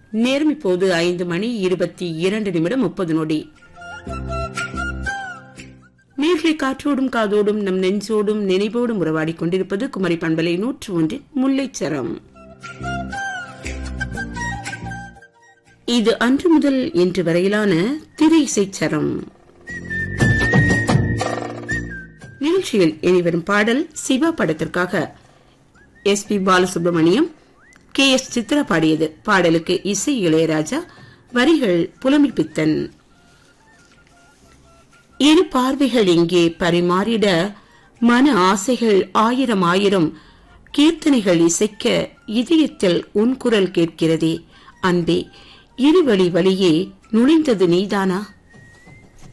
நேரம் இப்போது ஐந்து மணி இருபத்தி இரண்டு நிமிடம் முப்பது நொடி நேர்களை காற்றோடும் காதோடும் நம் நெஞ்சோடும் நினைவோடும் உறவாடிக் கொண்டிருப்பது குமரி பண்பலை நூற்று ஒன்றின் முல்லைச்சரம் இது அன்று முதல் இன்று வரையிலான திரை இசைச்சரம் நிகழ்ச்சியில் இனிவரும் பாடல் சிவா படத்திற்காக S P Balasubrahmanyam K S Chithra பாடியது பாடலுக்கு இசை இளையராஜா வரிகள் புலமை பித்தன் இரு பார்வைகள் இங்கே பரிமாறிட மன ஆசைகள் ஆயிரம் ஆயிரம் கீர்த்தனைகள் இசைக்க இதயத்தில் உன் குரல் கேட்கிறதே அன்பே இருவழி வழியே நுழைந்தது நீதானா